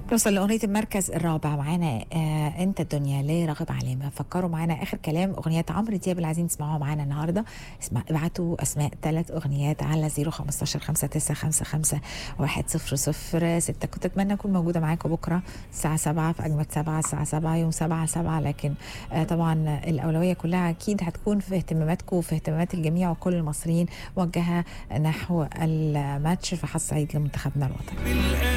نوصل لأغنية المركز الرابع معانا آه انت الدنيا ليه راغب علامة فكروا معانا اخر كلام اغنيات عمرو دياب اللي عايزين تسمعوها معانا النهارده اسمع ابعتوا اسماء ثلاث اغنيات على 015 5955 100 6 كنت اتمنى اكون موجودة معاكم بكرة الساعة 7 في اجمد 7 الساعة 7 يوم 7 7 لكن آه طبعا الاولوية كلها اكيد هتكون في اهتماماتكم وفي اهتمامات الجميع وكل المصريين موجهة نحو الماتش في حظ سعيد لمنتخبنا الوطني